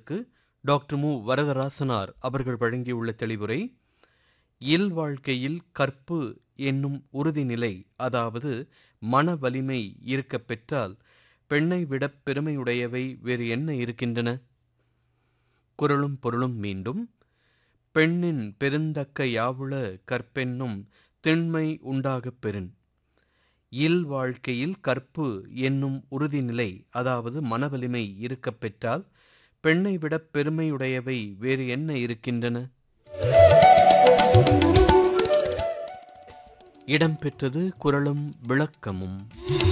இதற்கு டாக்டர் மு வரதராசனார் அவர்கள் வழங்கியுள்ள தெளிவுரை இல் வாழ்க்கையில் கற்பு என்னும் உறுதிநிலை அதாவது மன வலிமை இருக்கப் பெற்றால் பெண்ணை விடப் பெருமையுடையவை வேறு என்ன இருக்கின்றன குரலும் பொருளும் மீண்டும் பெண்ணின் பெருந்தக்க யாவுள கற்பென்னும் திண்மை உண்டாகப் பெறின் இல் வாழ்க்கையில் கற்பு என்னும் உறுதிநிலை அதாவது மனவலிமை இருக்கப் பெற்றால் பெண்ணை விடப் பெருமையுடையவை வேறு என்ன இருக்கின்றன இடம்பெற்றது குரலும் விளக்கமும்